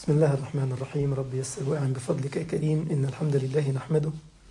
بسم الله الرحمن الرحيم رب يسر وأعن بفضلك يا كريم إن الحمد لله نحمده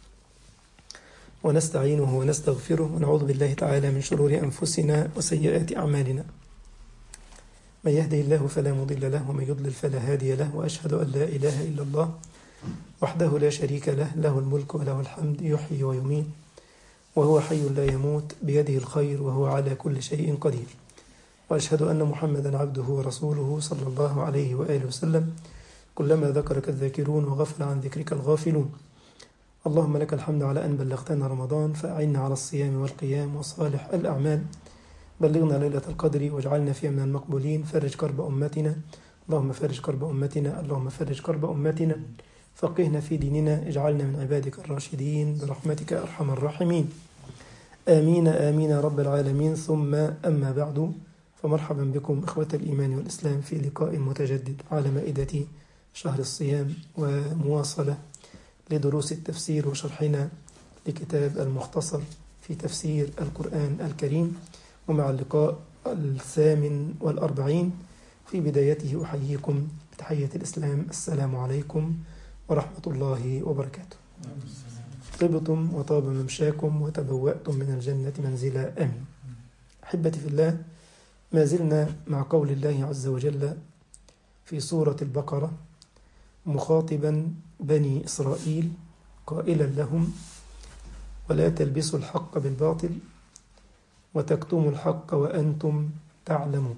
ونستعينه ونستغفره ونعوذ بالله تعالى من شرور أنفسنا وسيئات أعمالنا من يهده الله فلا مضل له ومن يضلل فلا هادي له وأشهد أن لا إله إلا الله وحده لا شريك له له الملك وله الحمد يحيي ويميت وهو حي لا يموت بيده الخير وهو على كل شيء قدير وأشهد أن محمدا عبده ورسوله صلى الله عليه وآله وسلم كلما ذكرك الذاكرون وغفل عن ذكرك الغافلون اللهم لك الحمد على أن بلغتنا رمضان فأعنا على الصيام والقيام وصالح الأعمال بلغنا ليلة القدر واجعلنا فيها من المقبولين فرج كرب أمتنا اللهم فرج كرب أمتنا اللهم فرج كرب أمتنا فقهنا في ديننا اجعلنا من عبادك الراشدين برحمتك يا أرحم الراحمين آمين آمين يا رب العالمين ثم أما بعد فمرحبا بكم إخوة الإيمان والإسلام في لقاء متجدد على مائدة شهر الصيام ومواصلة لدروس التفسير وشرحنا لكتاب المختصر في تفسير القرآن الكريم ومع اللقاء الثامن والأربعين في بدايته أحييكم بتحية الإسلام السلام عليكم ورحمة الله وبركاته طبتم وطاب ممشاكم وتبوأتم من الجنة منزلا آمين أحبتي في الله ما زلنا مع قول الله عز وجل في سورة البقرة مخاطبا بني إسرائيل قائلا لهم ولا تلبسوا الحق بالباطل وتكتموا الحق وأنتم تعلمون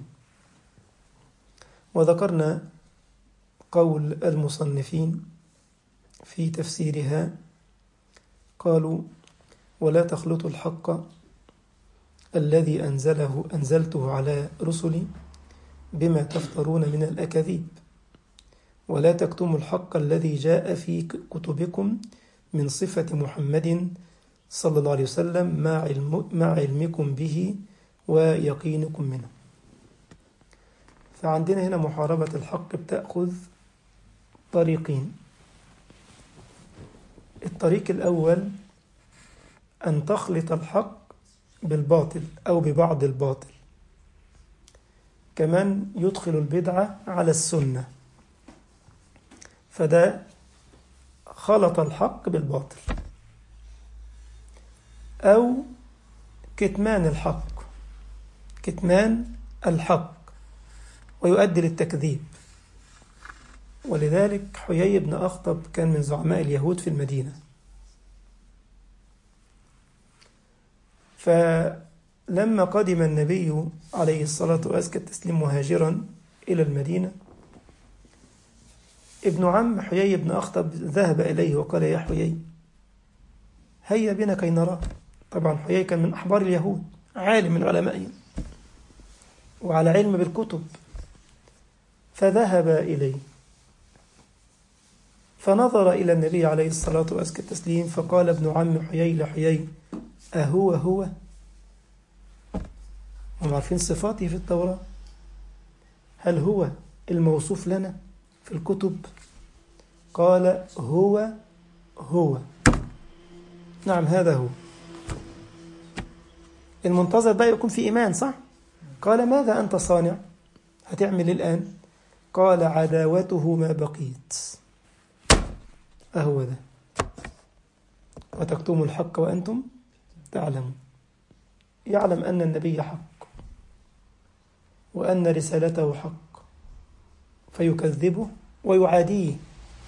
وذكرنا قول المصنفين في تفسيرها قالوا ولا تخلطوا الحق الذي أنزله أنزلته على رسلي بما تفترون من الأكاذيب ولا تكتموا الحق الذي جاء في كتبكم من صفة محمد صلى الله عليه وسلم مع, علم مع علمكم به ويقينكم منه فعندنا هنا محاربة الحق بتأخذ طريقين الطريق الأول أن تخلط الحق بالباطل أو ببعض الباطل كمان يدخل البدعة على السنة فده خلط الحق بالباطل أو كتمان الحق كتمان الحق ويؤدي للتكذيب ولذلك حيي بن أخطب كان من زعماء اليهود في المدينة فلما قدم النبي عليه الصلاة وأزكى التسليم مهاجرا إلى المدينة ابن عم حيي بن أخطب ذهب إليه وقال يا حيي هيا بنا كي نراه طبعا حيي كان من أحبار اليهود عالم من علمائهم وعلى علم بالكتب فذهب إليه فنظر إلى النبي عليه الصلاة وأزكى التسليم فقال ابن عم حيي لحيي أهو هو هم عارفين صفاته في التوراة هل هو الموصوف لنا في الكتب قال هو هو نعم هذا هو المنتظر بقى يكون في إيمان صح قال ماذا أنت صانع هتعمل الآن قال عداوته ما بقيت أهو ده وتكتموا الحق وأنتم تعلمون يعلم أن النبي حق وأن رسالته حق فيكذبه ويعاديه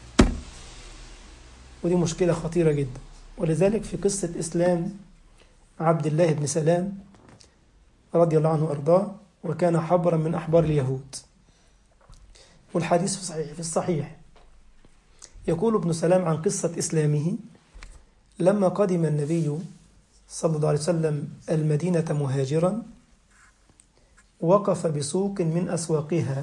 ودي مشكلة خطيرة جدا ولذلك في قصة إسلام عبد الله بن سلام رضي الله عنه وأرضاه وكان حبرا من أحبار اليهود والحديث في الصحيح, في الصحيح يقول ابن سلام عن قصة إسلامه لما قدم النبي صلى الله عليه وسلم المدينة مهاجرا وقف بسوق من أسواقها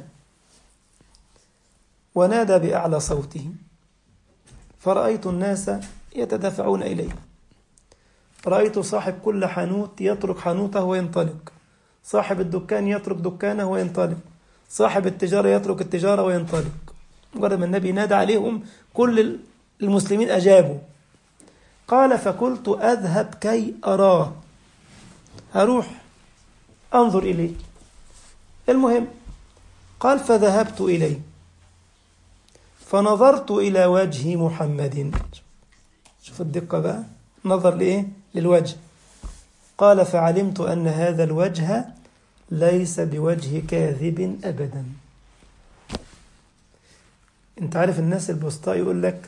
ونادى بأعلى صوته فرأيت الناس يتدافعون إليه رأيت صاحب كل حانوت يترك حانوته وينطلق صاحب الدكان يترك دكانه وينطلق صاحب التجارة يترك التجارة وينطلق مجرد ما النبي نادى عليهم كل المسلمين أجابوا قال فقلت أذهب كي أراه هروح أنظر إليه المهم قال فذهبت إليه فنظرت إلى وجه محمد شوف الدقة بقى نظر لإيه للوجه قال فعلمت أن هذا الوجه ليس بوجه كاذب أبدا انت عارف الناس البسطاء يقول لك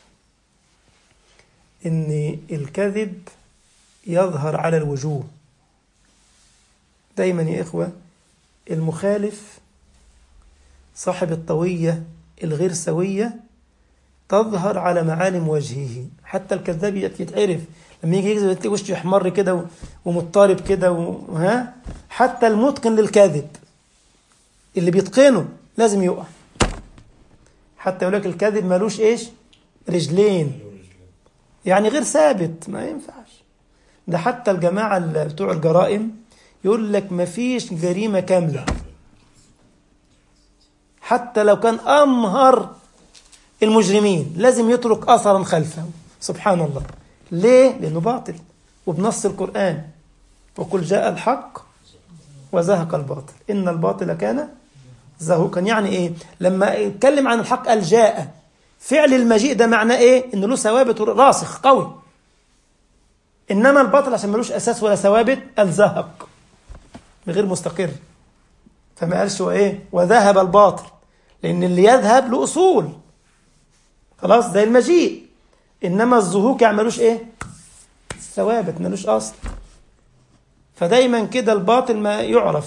ان الكذب يظهر على الوجوه دايما يا إخوة المخالف صاحب الطوية الغير سوية تظهر على معالم وجهه حتى الكذاب يتعرف لما يجي يكذب تلاقي وشه يحمر كده ومضطرب كده وها حتى المتقن للكذب اللي بيتقنه لازم يقع حتى يقول لك الكذب ملوش ايش رجلين يعني غير ثابت ما ينفعش ده حتى الجماعة بتوع الجرائم يقول لك مفيش جريمة كاملة حتى لو كان أمهر المجرمين لازم يترك أثرا خلفه سبحان الله ليه؟ لأنه باطل وبنص القرآن وقل جاء الحق وزهق الباطل إن الباطل كان زهوقا يعني إيه؟ لما يتكلم عن الحق قال جاء فعل المجيء ده معناه إيه؟ إنه له ثوابت راسخ قوي إنما الباطل عشان ملوش أساس ولا ثوابت قال زهق غير مستقر فما قالش وإيه؟ وذهب الباطل لأن اللي يذهب له أصول خلاص زي المجيء إنما الزهوق يعني ملوش إيه؟ ثوابت ملوش أصل فدايما كده الباطل ما يعرف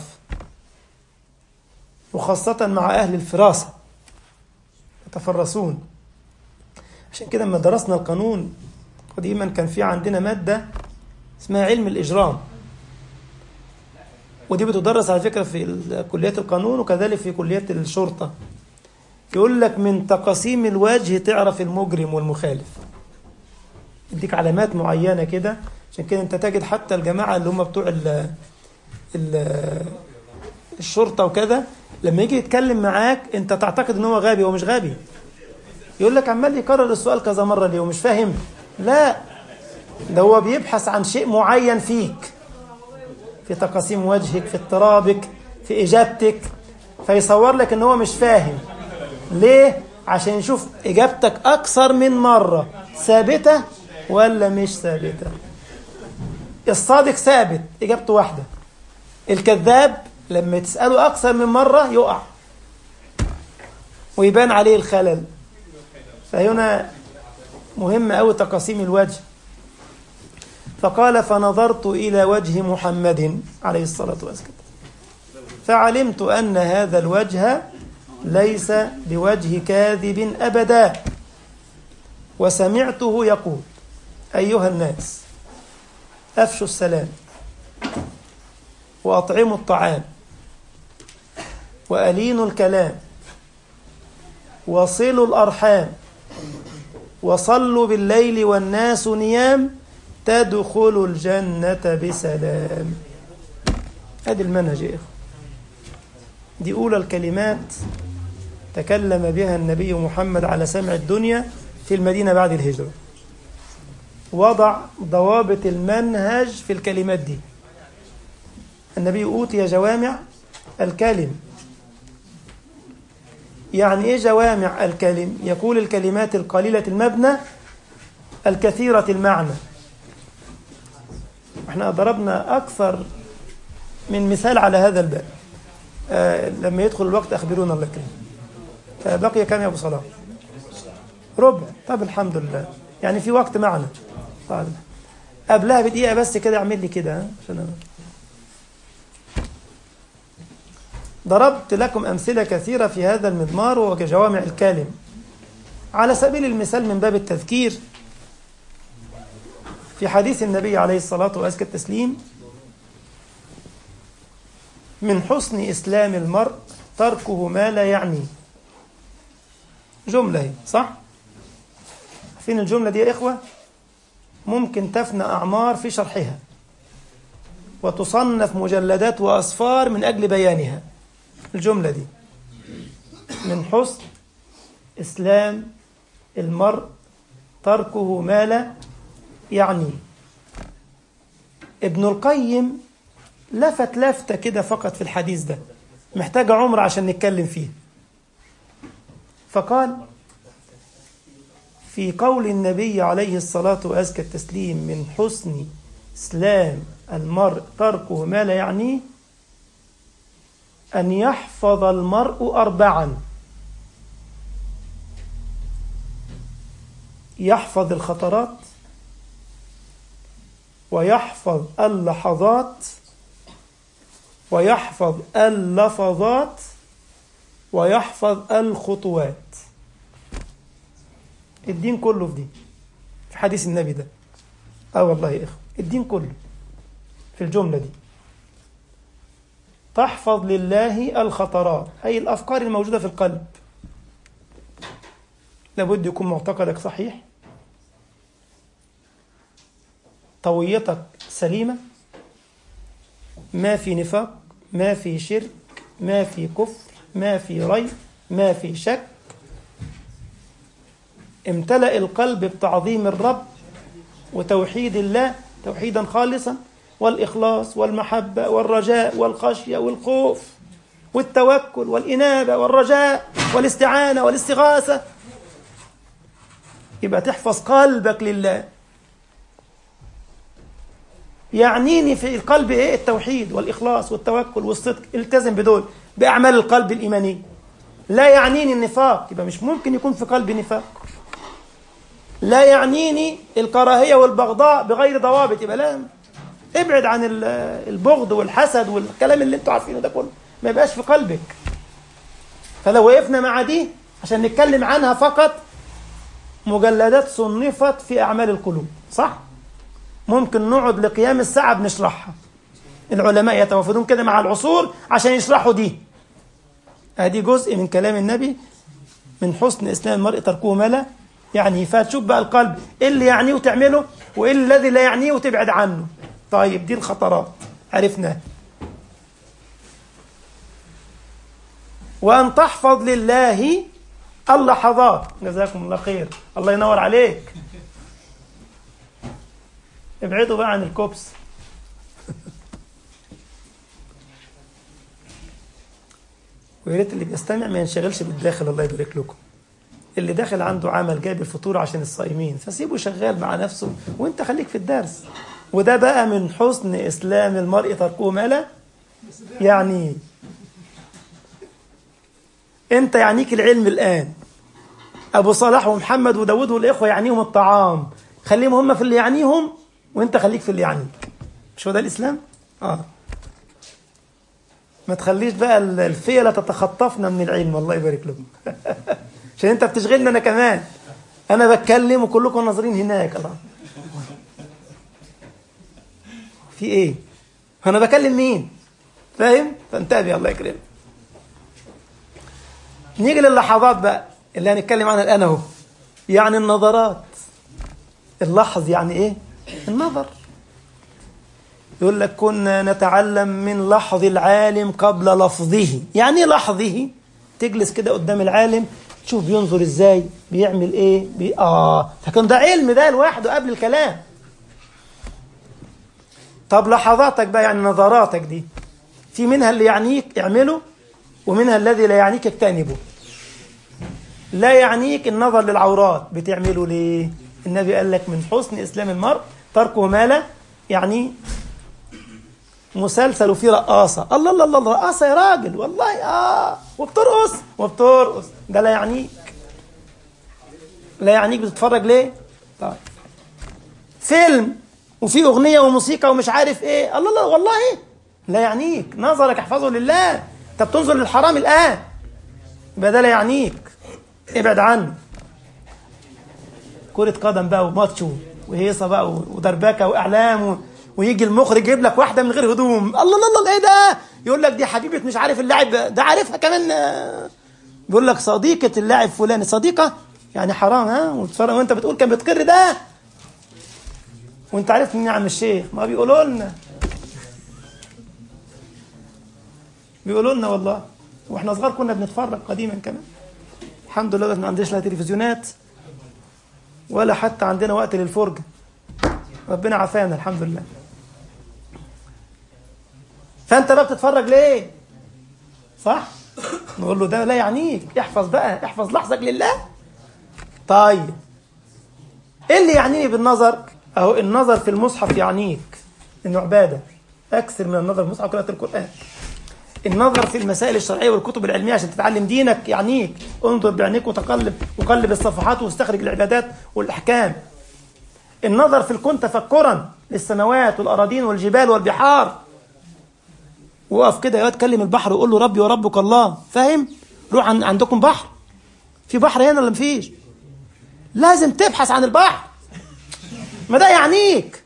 وخاصة مع أهل الفراسة يتفرسون عشان كده لما درسنا القانون قديما كان في عندنا مادة اسمها علم الإجرام ودي بتدرس على فكرة في كليات القانون وكذلك في كليات الشرطة يقول لك من تقاسيم الوجه تعرف المجرم والمخالف يديك علامات معينة كده عشان كده انت تجد حتى الجماعة اللي هم بتوع ال ال الشرطة وكذا لما يجي يتكلم معاك انت تعتقد ان هو غبي هو مش غبي يقول لك عمال يكرر السؤال كذا مرة ليه ومش فاهم لا ده هو بيبحث عن شيء معين فيك في تقاسيم وجهك في اضطرابك في إجابتك فيصور لك ان هو مش فاهم ليه عشان يشوف إجابتك أكثر من مرة ثابتة ولا مش ثابتة الصادق ثابت إجابته واحدة الكذاب لما تسأله أكثر من مرة يقع ويبان عليه الخلل فهنا مهم أوي تقاسيم الوجه فقال فنظرت إلى وجه محمد عليه الصلاة والسلام فعلمت أن هذا الوجه ليس بوجه كاذب أبدا وسمعته يقول أيها الناس أفشوا السلام وأطعموا الطعام وألينوا الكلام وصلوا الأرحام وصلوا بالليل والناس نيام تدخلوا الجنة بسلام هذا المنهج يا إخوة دي أولى الكلمات تكلم بها النبي محمد على سمع الدنيا في المدينة بعد الهجرة وضع ضوابط المنهج في الكلمات دي النبي أوتي جوامع الكلم يعني إيه جوامع الكلم يقول الكلمات القليلة المبنى الكثيرة المعنى احنا ضربنا أكثر من مثال على هذا الباب آه لما يدخل الوقت أخبرونا الله كريم آه بقي كم يا أبو صلاح ربع طب الحمد لله يعني في وقت معنا طيب قبلها بدقيقة بس كده اعمل لي كده عشان أنا ضربت لكم أمثلة كثيرة في هذا المضمار وكجوامع الكلم على سبيل المثال من باب التذكير في حديث النبي عليه الصلاة وأزكى التسليم من حسن إسلام المرء تركه ما لا يعنيه جملة هي صح؟ فين الجملة دي يا إخوة؟ ممكن تفنى أعمار في شرحها وتصنف مجلدات وأصفار من أجل بيانها الجملة دي من حسن إسلام المرء تركه ما لا يعني ابن القيم لفت لفتة كده فقط في الحديث ده محتاجة عمر عشان نتكلم فيه فقال في قول النبي عليه الصلاة وأزكى التسليم من حسن إسلام المرء تركه ما لا يعنيه أن يحفظ المرء أربعا يحفظ الخطرات ويحفظ اللحظات ويحفظ اللفظات ويحفظ الخطوات الدين كله في دي في حديث النبي ده اه والله يا اخوه الدين كله في الجمله دي تحفظ لله الخطرات اي الافكار الموجوده في القلب لابد يكون معتقدك صحيح طويتك سليمه ما في نفاق ما في شرك ما في كفر ما في ريب ما في شك امتلأ القلب بتعظيم الرب وتوحيد الله توحيدا خالصا والإخلاص والمحبة والرجاء والخشية والخوف والتوكل والإنابة والرجاء والاستعانة والاستغاثة يبقى تحفظ قلبك لله يعنيني في القلب ايه التوحيد والاخلاص والتوكل والصدق التزم بدول باعمال القلب الايمانيه لا يعنيني النفاق يبقى مش ممكن يكون في قلبي نفاق لا يعنيني الكراهيه والبغضاء بغير ضوابط يبقى لا ابعد عن البغض والحسد والكلام اللي انتوا عارفينه ده كله ما يبقاش في قلبك فلو وقفنا مع دي عشان نتكلم عنها فقط مجلدات صنفت في اعمال القلوب صح ممكن نقعد لقيام الساعة بنشرحها العلماء يتوافدون كده مع العصور عشان يشرحوا دي ادي جزء من كلام النبي من حسن اسلام المرء تركه ما لا يعني فتشوف بقى القلب ايه اللي يعنيه وتعمله وايه الذي لا يعنيه وتبعد عنه طيب دي الخطرات عرفناها وان تحفظ لله اللحظات جزاكم الله خير الله ينور عليك ابعدوا بقى عن الكوبس ويا ريت اللي بيستمع ما ينشغلش بالداخل الله يبارك لكم اللي داخل عنده عمل جايب الفطور عشان الصائمين فسيبه شغال مع نفسه وانت خليك في الدرس وده بقى من حسن اسلام المرء تركه ما لا يعني انت يعنيك العلم الان ابو صلاح ومحمد وداود والاخوه يعنيهم الطعام خليهم هم في اللي يعنيهم وانت خليك في اللي يعنيك مش هو ده الاسلام اه ما تخليش بقى الفيلة تتخطفنا من العلم الله يبارك لكم عشان انت بتشغلنا انا كمان انا بتكلم وكلكم ناظرين هناك الله في ايه انا بكلم مين فاهم فانتبه الله يكرمك نيجي للحظات بقى اللي هنتكلم عنها الان اهو يعني النظرات اللحظ يعني ايه النظر يقول لك كنا نتعلم من لحظ العالم قبل لفظه يعني ايه لحظه تجلس كده قدام العالم تشوف بينظر ازاي بيعمل ايه بي... اه فكان ده علم ده لوحده قبل الكلام طب لحظاتك بقى يعني نظراتك دي في منها اللي يعنيك اعمله ومنها الذي لا يعنيك اجتنبه لا يعنيك النظر للعورات بتعمله ليه النبي قال لك من حسن اسلام المرء تركه ما لا يعني مسلسل وفيه رقاصة الله الله الله رقاصة يا راجل والله اه وبترقص وبترقص ده لا يعنيك لا يعنيك بتتفرج ليه طيب فيلم وفي أغنية وموسيقى ومش عارف ايه الله الله والله لا يعنيك نظرك احفظه لله انت بتنظر للحرام الآن يبقى ده لا يعنيك ابعد عنه كرة قدم بقى وماتش وهيصة بقى ودربكة وإعلام و... ويجي المخرج يجيب لك واحده من غير هدوم الله الله الله ايه ده يقول لك دي حبيبه مش عارف اللاعب ده عارفها كمان بيقول لك صديقه اللاعب فلان صديقه يعني حرام ها وتفرج وانت بتقول كان بتقر ده وانت عارف مين يا عم الشيخ ما بيقولوا لنا بيقولوا لنا والله واحنا صغار كنا بنتفرج قديما كمان الحمد لله ما عندناش لا تلفزيونات ولا حتى عندنا وقت للفرجه ربنا عافانا الحمد لله فانت بقى بتتفرج ليه صح نقول له ده لا يعنيك احفظ بقى احفظ لحظك لله طيب ايه اللي يعنيني بالنظر اهو النظر في المصحف يعنيك انه عباده اكثر من النظر في المصحف قراءه القران النظر في المسائل الشرعيه والكتب العلميه عشان تتعلم دينك يعنيك انظر بعينيك وتقلب وقلب الصفحات واستخرج العبادات والاحكام النظر في الكون تفكرا للسماوات والاراضين والجبال والبحار وقف كده يا تكلم البحر وقول له ربي وربك الله فاهم روح عن عندكم بحر في بحر هنا ولا مفيش لازم تبحث عن البحر ما ده يعنيك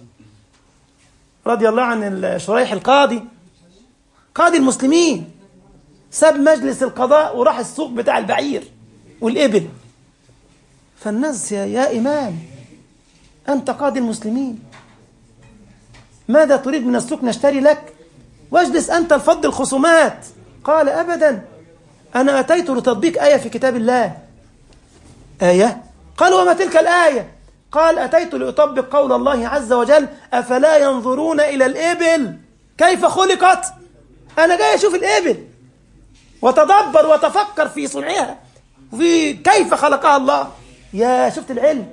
رضي الله عن شريح القاضي قاضي المسلمين ساب مجلس القضاء وراح السوق بتاع البعير والإبل فالناس يا, يا إمام أنت قاضي المسلمين ماذا تريد من السوق نشتري لك واجلس أنت لفض الخصومات قال أبدا أنا أتيت لتطبيق آية في كتاب الله آية قال وما تلك الآية قال أتيت لأطبق قول الله عز وجل أفلا ينظرون إلى الإبل كيف خلقت أنا جاي أشوف الإبل وتدبر وتفكر في صنعها وفي كيف خلقها الله يا شفت العلم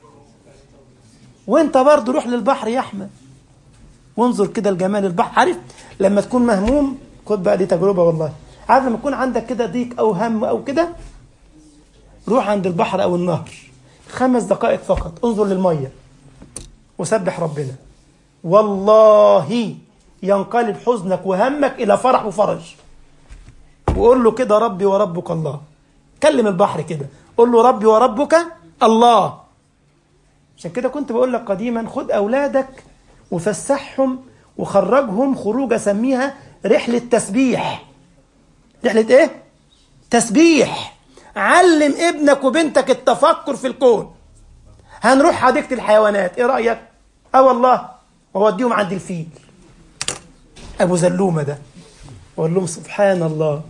وانت برضه روح للبحر يا احمد وانظر كده لجمال البحر عارف لما تكون مهموم خد بقى دي تجربه والله عارف لما يكون عندك كده ضيق او هم او كده روح عند البحر او النهر خمس دقائق فقط انظر للميه وسبح ربنا والله ينقلب حزنك وهمك الى فرح وفرج وقول له كده ربي وربك الله كلم البحر كده قول له ربي وربك الله عشان كده كنت بقول لك قديما خد اولادك وفسحهم وخرجهم خروج اسميها رحله تسبيح رحله ايه تسبيح علم ابنك وبنتك التفكر في الكون هنروح حديقه الحيوانات ايه رايك اه والله واوديهم عند الفيل ابو زلومه ده واقول لهم سبحان الله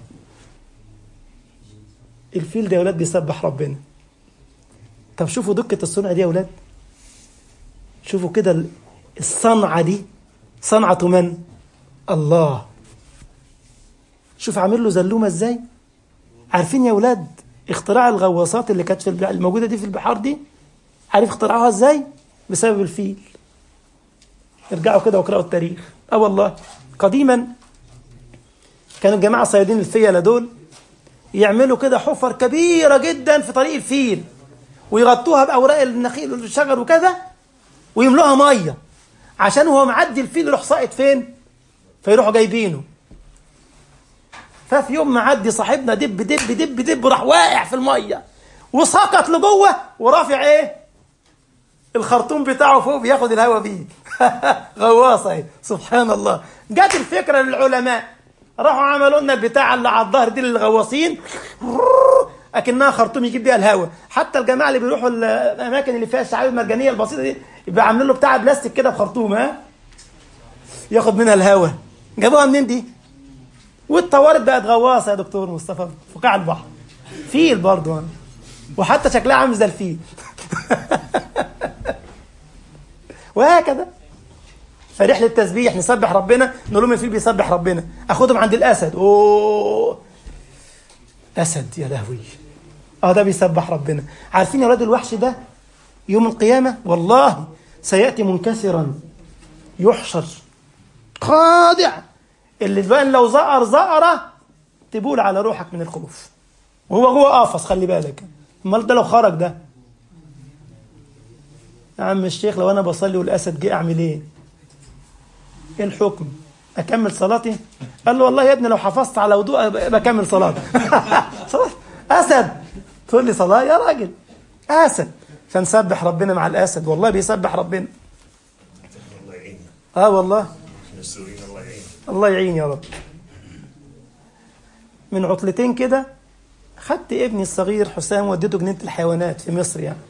الفيل ده يا ولاد بيسبح ربنا طب شوفوا دقة الصنع دي يا ولاد شوفوا كده الصنعة دي صنعة من؟ الله شوف عامل له زلومة ازاي؟ عارفين يا ولاد اختراع الغواصات اللي كانت في الموجودة دي في البحار دي عارف اخترعوها ازاي؟ بسبب الفيل ارجعوا كده واقرأوا التاريخ اه والله قديما كانوا الجماعة صيادين الفيلة دول يعملوا كده حفر كبيرة جدا في طريق الفيل ويغطوها بأوراق النخيل والشجر وكذا ويملوها مية عشان هو معدي الفيل يروح ساقط فين؟ فيروحوا جايبينه ففي يوم معدي صاحبنا دب دب دب دب راح واقع في المية وسقط لجوه ورافع ايه؟ الخرطوم بتاعه فوق بياخد الهواء بيه غواصة اهي سبحان الله جت الفكرة للعلماء راحوا عملوا لنا البتاع اللي على الظهر دي للغواصين اكنها خرطوم يجيب بيها الهواء حتى الجماعه اللي بيروحوا الاماكن اللي فيها الشعاب المرجانيه البسيطه دي يبقى عاملين له بتاع بلاستيك كده بخرطوم ها ياخد منها الهواء جابوها منين دي واتطورت بقت غواصه يا دكتور مصطفى في قاع البحر فيل برضه وحتى شكلها عامل زي الفيل وهكذا فرحلة تسبيح نسبح ربنا نقول لهم الفيل بيسبح ربنا اخدهم عند الاسد اوه اسد يا لهوي اه ده بيسبح ربنا عارفين يا ولاد الوحش ده يوم القيامة والله سيأتي منكسرا يحشر خاضع اللي بان لو زقر زقرة تبول على روحك من الخوف وهو جوه قافص خلي بالك امال ده لو خرج ده يا عم الشيخ لو انا بصلي والاسد جه اعمل ايه؟ ايه الحكم؟ اكمل صلاتي؟ قال له والله يا ابني لو حافظت على وضوء بكمل صلاتي. صلاة اسد تقول لي صلاه يا راجل اسد فنسبح ربنا مع الاسد والله بيسبح ربنا. الله يعيننا اه والله احنا السوريين الله يعيننا الله يعين يا رب. من عطلتين كده خدت ابني الصغير حسام وديته جنينه الحيوانات في مصر يعني.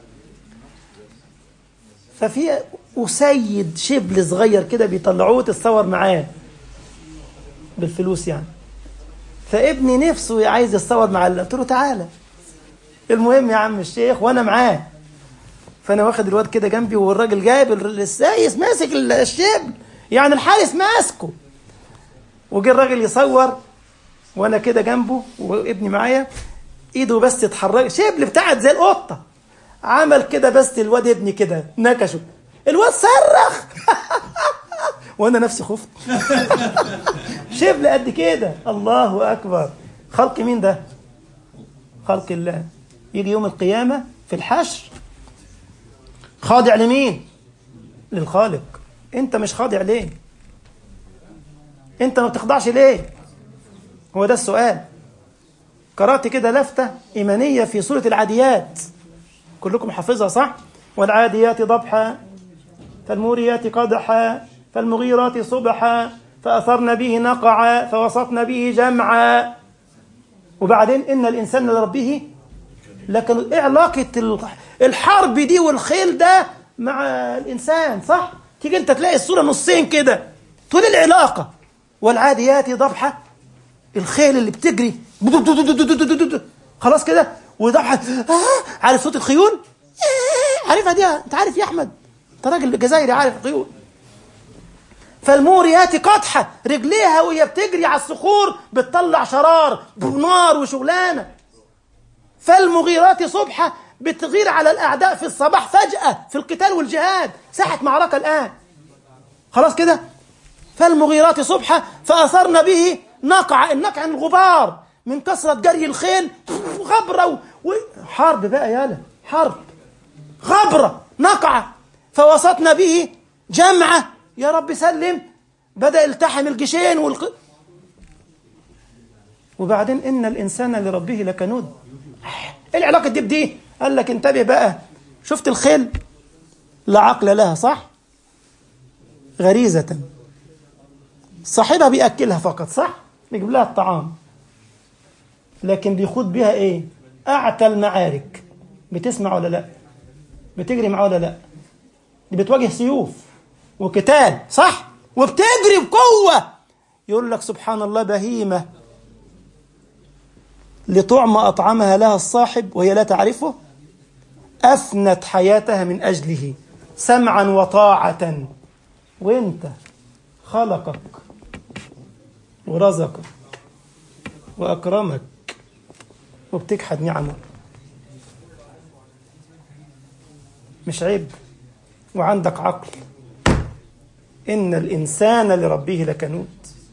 ففي أسيد شبل صغير كده بيطلعوه تتصور معاه بالفلوس يعني فابني نفسه عايز يتصور مع قلت له تعالى المهم يا عم الشيخ وانا معاه فانا واخد الواد كده جنبي والراجل جايب السايس ماسك الشبل يعني الحارس ماسكه وجه الراجل يصور وانا كده جنبه وابني معايا ايده بس تتحرك شبل بتاعت زي القطه عمل كده بس الواد ابني كده نكشه الواد صرخ وانا نفسي خفت شبل قد كده الله اكبر خلق مين ده خلق الله يجي يوم القيامه في الحشر خاضع لمين للخالق انت مش خاضع ليه انت ما بتخضعش ليه هو ده السؤال قرأت كده لفتة إيمانية في سورة العاديات كلكم حافظها صح والعاديات ضبحا فالموريات قدحا فالمغيرات صبحا فأثرن به نقعا فوسطن به جمعا وبعدين إن الإنسان لربه لكن إيه علاقة الحرب دي والخيل ده مع الإنسان صح تيجي أنت تلاقي الصورة نصين كده تقول العلاقة والعاديات ضبحا الخيل اللي بتجري خلاص كده وضبحا عارف صوت الخيول عارفها دي انت عارف يا احمد انت راجل جزائري عارف الخيول فالموريات قدحة رجليها وهي بتجري على الصخور بتطلع شرار نار وشغلانة فالمغيرات صبحة بتغير على الأعداء في الصباح فجأة في القتال والجهاد ساحة معركة الآن خلاص كده فالمغيرات صبحة فأثرن به نقع النقع الغبار من كثرة جري الخيل غبرة و... حرب بقى يالا حرب غبرة نقع فوسطنا به جمعة يا رب سلم بدأ التحم الجيشين والق... وبعدين إن الإنسان لربه لكنود إيه العلاقة دي بدي قال لك انتبه بقى شفت الخيل لا عقل لها صح غريزة صاحبها بيأكلها فقط صح بيجيب لها الطعام لكن بيخوض بها ايه اعتى المعارك بتسمع ولا لا بتجري معاه ولا لا دي بتواجه سيوف وقتال صح وبتجري بقوة يقول لك سبحان الله بهيمة لطعم أطعمها لها الصاحب وهي لا تعرفه أفنت حياتها من أجله سمعا وطاعة وانت خلقك ورزقك وأكرمك وبتجحد نعمه مش عيب وعندك عقل إن الإنسان لربه لكنود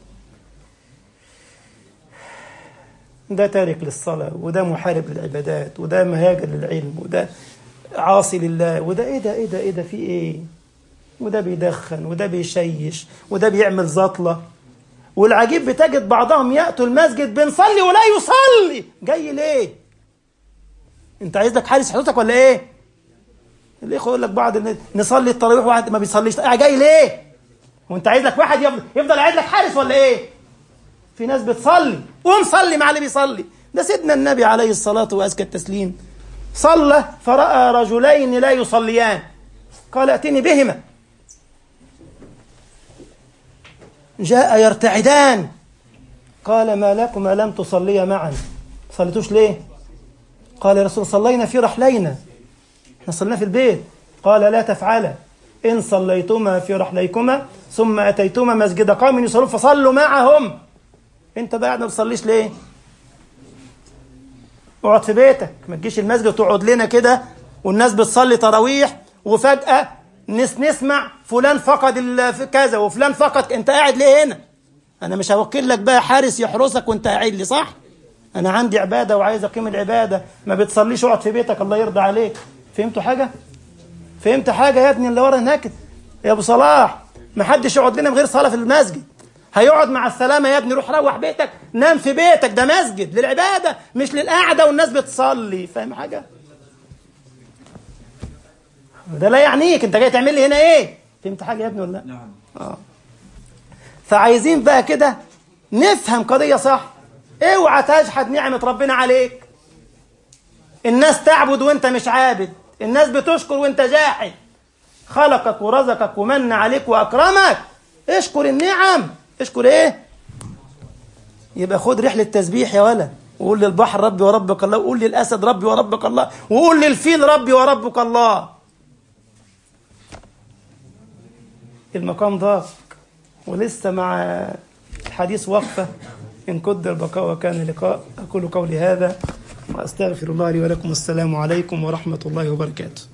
ده تارك للصلاة وده محارب للعبادات وده مهاجر للعلم وده عاصي لله وده ايه ده ايه ده ايه ده في ايه وده بيدخن وده بيشيش وده بيعمل زطلة والعجيب بتجد بعضهم يأتوا المسجد بنصلي ولا يصلي جاي ليه انت عايز لك حارس حدودك ولا ايه الاخوه يقول لك بعض نصلي التراويح واحد ما بيصليش جاي ليه وانت عايز لك واحد يفضل, يفضل قاعد لك حارس ولا ايه في ناس بتصلي قوم صلي مع اللي بيصلي ده سيدنا النبي عليه الصلاة وأزكى التسليم صلى فرأى رجلين لا يصليان قال ائتني بهما جاء يرتعدان قال ما لكما لم تصليا معا صليتوش ليه قال يا رسول صلينا في رحلينا احنا صلينا في البيت قال لا تفعلا إن صليتما في رحليكما ثم أتيتما مسجد قوم يصلون فصلوا معهم انت بقى ما بتصليش ليه اقعد في بيتك ما تجيش المسجد وتقعد لنا كده والناس بتصلي تراويح وفجأة نس نسمع فلان فقد كذا وفلان فقد انت قاعد ليه هنا انا مش هوكل لك بقى حارس يحرسك وانت قاعد لي صح انا عندي عبادة وعايز اقيم العبادة ما بتصليش اقعد في بيتك الله يرضى عليك فهمتوا حاجة فهمت حاجة يا ابني اللي ورا هناك يا ابو صلاح ما حدش يقعد لنا من غير صلاة في المسجد هيقعد مع السلامة يا ابني روح روح بيتك نام في بيتك ده مسجد للعبادة مش للقعدة والناس بتصلي فاهم حاجة ده لا يعنيك انت جاي تعمل لي هنا ايه فهمت حاجة يا ابني ولا لا نعم اه فعايزين بقى كده نفهم قضية صح اوعى تجحد نعمة ربنا عليك الناس تعبد وانت مش عابد الناس بتشكر وانت جاحد خلقك ورزقك ومن عليك واكرمك اشكر النعم اشكر ايه يبقى خد رحلة تسبيح يا ولا وقول للبحر ربي وربك الله وقول للأسد ربي وربك الله وقول للفيل ربي وربك الله المقام ضاق ولسه مع الحديث وقفة إن قدر البقاء وكان لقاء أقول قولي هذا وأستغفر الله لي ولكم والسلام عليكم ورحمة الله وبركاته